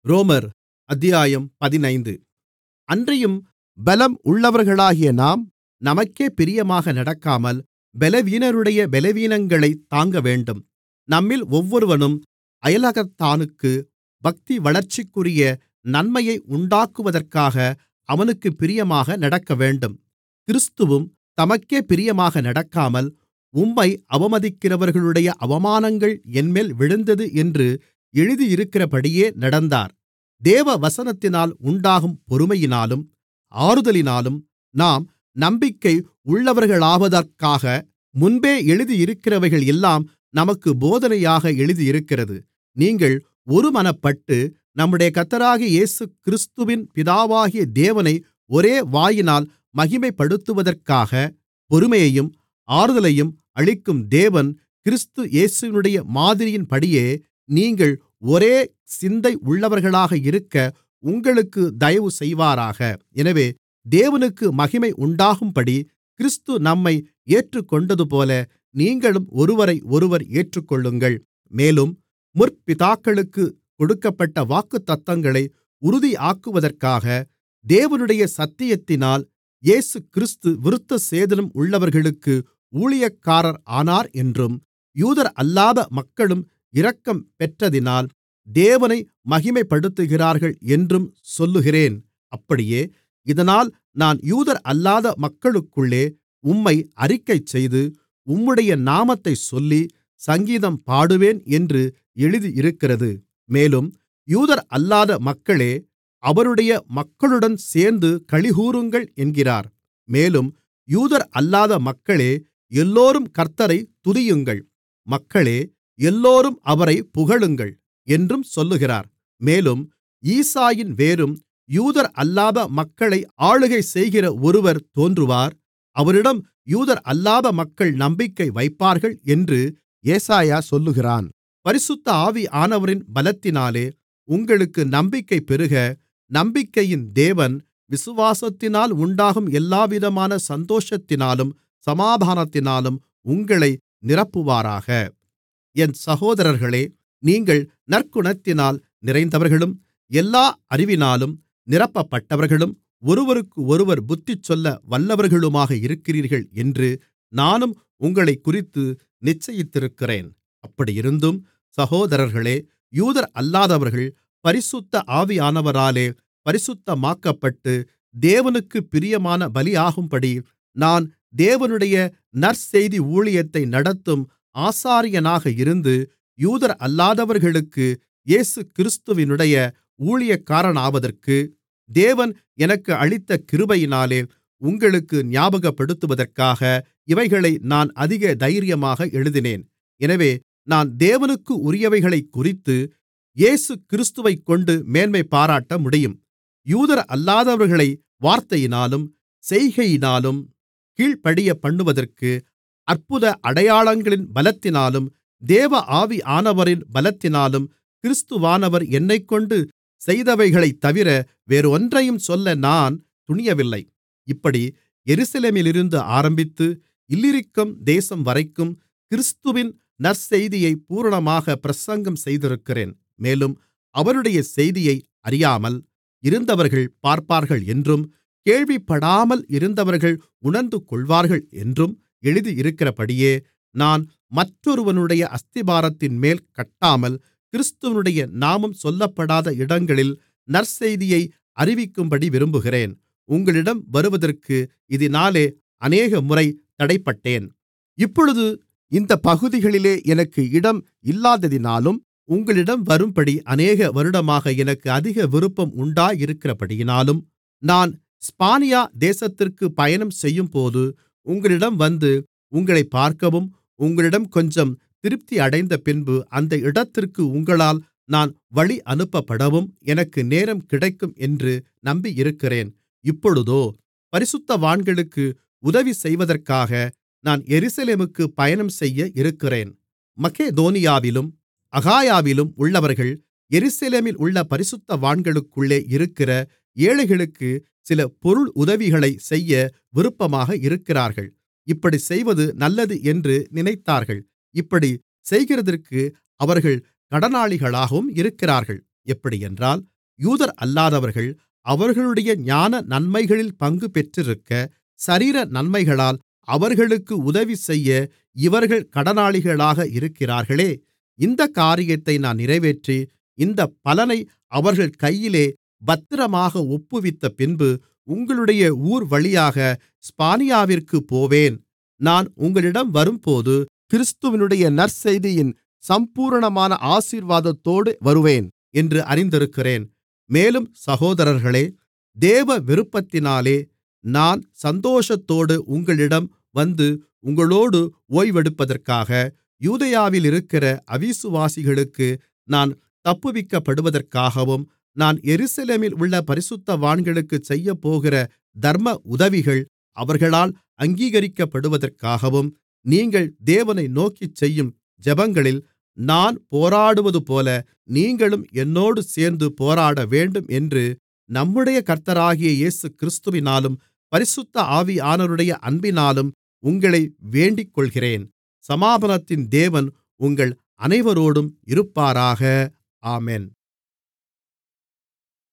ரோமர் அத்தியாயம் பதினைந்து அன்றியும் பலம் உள்ளவர்களாகிய நாம் நமக்கே பிரியமாக நடக்காமல் பலவீனருடைய பலவீனங்களைத் தாங்கவேண்டும் நம்மில் ஒவ்வொருவனும் அயலகத்தானுக்குப் பக்திவளர்ச்சிக்குரிய நன்மையை உண்டாக்குவதற்காக அவனுக்குப் பிரியமாக நடக்கவேண்டும் கிறிஸ்துவும் தமக்கே பிரியமாக நடக்காமல் உம்மை அவமதிக்கிறவர்களுடைய அவமானங்கள் என்மேல் விழுந்தது என்று எழுதியிருக்கிறபடியே நடந்தார் தேவவசனத்தினால் உண்டாகும் பொறுமையினாலும் ஆறுதலினாலும் நாம் நம்பிக்கை உள்ளவர்களாவதற்காக முன்பே எழுதியிருக்கிறவைகள் எல்லாம் நமக்குப் போதனையாக எழுதியிருக்கிறது நீங்கள் ஒருமனப்பட்டு நம்முடைய கர்த்தராகிய இயேசுகிறிஸ்துவின் பிதாவாகிய தேவனை ஒரே வாயினால் மகிமைப்படுத்துவதற்காக பொறுமையையும் ஆறுதலையும் அளிக்கும் தேவன் கிறிஸ்து இயேசுவினுடைய மாதிரியின்படியே நீங்கள் ஒரே சிந்தை உள்ளவர்களாக இருக்க உங்களுக்குத் தயவு செய்வாராக எனவே தேவனுக்கு மகிமை உண்டாகும்படி கிறிஸ்து நம்மை ஏற்றுக்கொண்டதுபோல நீங்களும் ஒருவரையொருவர் ஏற்றுக்கொள்ளுங்கள் மேலும் முற்பிதாக்களுக்குக் கொடுக்கப்பட்ட வாக்குத்தத்தங்களை உறுதியாக்குவதற்காக தேவனுடைய சத்தியத்தினால் இயேசுகிறிஸ்து விருத்தசேதனம் உள்ளவர்களுக்கு ஊழியக்காரர் ஆனார் என்றும் யூதரல்லாத மக்களும் இரக்கம் பெற்றதினால் தேவனை மகிமைப்படுத்துகிறார்கள் என்றும் சொல்லுகிறேன் அப்படியே இதனால் நான் யூதரல்லாத மக்களுக்குள்ளே உம்மை அறிக்கைசெய்து உம்முடைய நாமத்தைச் சொல்லி சங்கீதம் பாடுவேன் என்று எழுதியிருக்கிறது மேலும் யூதரல்லாத மக்களே அவருடைய மக்களுடன் சேர்ந்து களிகூருங்கள் என்கிறார் மேலும் யூதரல்லாத மக்களே எல்லோரும் கர்த்த்தரைத் துதியுங்கள் மக்களே எல்லோரும் அவரைப் புகழுங்கள் என்றும் சொல்லுகிறார் மேலும் ஈசாயின் வேரும் யூதரல்லாத மக்களை ஆளுகை செய்கிற ஒருவர் தோன்றுவார் அவரிடம் யூதரல்லாத மக்கள் நம்பிக்கை வைப்பார்கள் என்று ஏசாயா சொல்லுகிறான் பரிசுத்த ஆவியானவரின் பலத்தினாலே உங்களுக்கு நம்பிக்கை பெருக நம்பிக்கையின் தேவன் விசுவாசத்தினால் உண்டாகும் எல்லாவிதமான சந்தோஷத்தினாலும் சமாதானத்தினாலும் உங்களை நிரப்புவாராக என் சகோதரர்களே நீங்கள் நற்குணத்தினால் நிறைந்தவர்களும் எல்லா அறிவினாலும் நிரப்பப்பட்டவர்களும் ஒருவருக்கொருவர் புத்திசொல்ல வல்லவர்களுமாக இருக்கிறீர்கள் என்று நானும் உங்களைக்குறித்து நிச்சயித்திருக்கிறேன் அப்படியிருந்தும் சகோதரர்களே யூதரல்லாதவர்கள் பரிசுத்த ஆவியானவராலே பரிசுத்தமாக்கப்பட்டு தேவனுக்குப் பிரியமான பலியாகும்படி நான் தேவனுடைய நற்செய்தி ஊழியத்தை நடத்தும் ஆசாரியனாக இருந்து யூதரல்லாதவர்களுக்கு இயேசுகிறிஸ்துவினுடைய ஊழியக்காரனாவதற்கு தேவன் எனக்கு அளித்த கிருபையினாலே உங்களுக்கு ஞாபகப்படுத்துவதற்காக இவைகளை நான் அதிக தைரியமாக எழுதினேன் எனவே நான் தேவனுக்கு உரியவைகளைக்குறித்து இயேசுகிறிஸ்துவைக்கொண்டு மேன்மைபாராட்ட முடியும் யூதரல்லாதவர்களை வார்த்தையினாலும் செய்கையினாலும் கீழ்ப்படியப்பண்ணுவதற்கு அற்புத அடையாளங்களின் பலத்தினாலும் தேவ ஆவியானவரின் பலத்தினாலும் கிறிஸ்துவானவர் என்னைக்கொண்டு செய்தவைகளைத்தவிர வேறொன்றையும் சொல்ல நான் துணியவில்லை இப்படி எருசலேமிலிருந்து ஆரம்பித்து இல்லிரிக்கம் தேசம்வரைக்கும் கிறிஸ்துவின் நற்செய்தியைப் பூரணமாக பிரசங்கம் செய்திருக்கிறேன் மேலும் அவருடைய செய்தியை அறியாமல் இருந்தவர்கள் பார்ப்பார்கள் என்றும் கேள்விப்படாமல் இருந்தவர்கள் உணர்ந்துகொள்வார்கள் என்றும் எழுதியிருக்கிறபடியே நான் மற்றொருவனுடைய அஸ்திபாரத்தின்மேல் கட்டாமல் கிறிஸ்துவினுடைய நாமம் சொல்லப்படாத இடங்களில் நற்செய்தியை அறிவிக்கும்படி விரும்புகிறேன் உங்களிடம் வருவதற்கு இதினாலே அநேகமுறை தடைப்பட்டேன் இப்பொழுது இந்தப் பகுதிகளிலே எனக்கு இடம் இல்லாததினாலும் உங்களிடம் வரும்படி அநேக வருடமாக எனக்கு அதிக விருப்பம் உண்டாயிருக்கிறபடியினாலும் நான் ஸ்பானியா தேசத்திற்குப் பயணம் செய்யும்போது உங்களிடம் வந்து உங்களைப் பார்க்கவும் உங்களிடம் கொஞ்சம் திருப்தியடைந்தபின்பு அந்த இடத்திற்கு உங்களால் நான் வழி அனுப்பப்படவும் எனக்கு நேரம் கிடைக்கும் என்று நம்பியிருக்கிறேன் இப்பொழுதோ பரிசுத்தவான்களுக்கு உதவி செய்வதற்காக நான் எருசலேமுக்குப் பயணம்செய்ய இருக்கிறேன் மக்கெதோனியாவிலும் அகாயாவிலும் உள்ளவர்கள் எருசலேமில் உள்ள பரிசுத்தவான்களுக்குள்ளே இருக்கிற ஏழைகளுக்கு சில பொருள் உதவிகளைச் செய்ய விருப்பமாக இருக்கிறார்கள் இப்படிச் செய்வது நல்லது என்று நினைத்தார்கள் இப்படிச் செய்கிறதற்கு அவர்கள் கடனாளிகளாகவும் இருக்கிறார்கள் எப்படியென்றால் யூதரல்லாதவர்கள் அவர்களுடைய ஞான நன்மைகளில் பங்கு பெற்றிருக்க சரீர நன்மைகளால் அவர்களுக்கு உதவிசெய்ய இவர்கள் கடனாளிகளாக இருக்கிறார்களே இந்தக் காரியத்தை நான் நிறைவேற்றி இந்தப் பலனை அவர்கள் கையிலே பத்திரமாக ஒப்புவித்தபின்பு உங்களுடைய ஊர்வழியாக ஸ்பானியாவிற்குப் போவேன் நான் உங்களிடம் வரும்போது கிறிஸ்துவினுடைய நற்செய்தியின் சம்பூரணமான ஆசீர்வாதத்தோடு வருவேன் என்று அறிந்திருக்கிறேன் மேலும் சகோதரர்களே தேவ விருப்பத்தினாலே நான் சந்தோஷத்தோடு உங்களிடம் வந்து உங்களோடு ஓய்வெடுப்பதற்காக யூதேயாவிலிருக்கிற அவிசுவாசிகளுக்கு நான் தப்புவிக்கப்படுவதற்காகவும் நான் எருசலேமில் உள்ள பரிசுத்தவான்களுக்குச் செய்யப்போகிற தர்ம உதவிகள் அவர்களால் அங்கீகரிக்கப்படுவதற்காகவும் நீங்கள் தேவனை நோக்கிச் செய்யும் ஜெபங்களில் நான் போராடுவதுபோல நீங்களும் என்னோடு சேர்ந்து போராடவேண்டும் என்று நம்முடைய கர்த்தராகிய இயேசுகிறிஸ்துவினாலும் பரிசுத்த ஆவியானவருடைய அன்பினாலும் உங்களை வேண்டிக்கொள்கிறேன் சமாதானத்தின் தேவன் உங்கள் அனைவரோடும் இருப்பாராக ஆமென்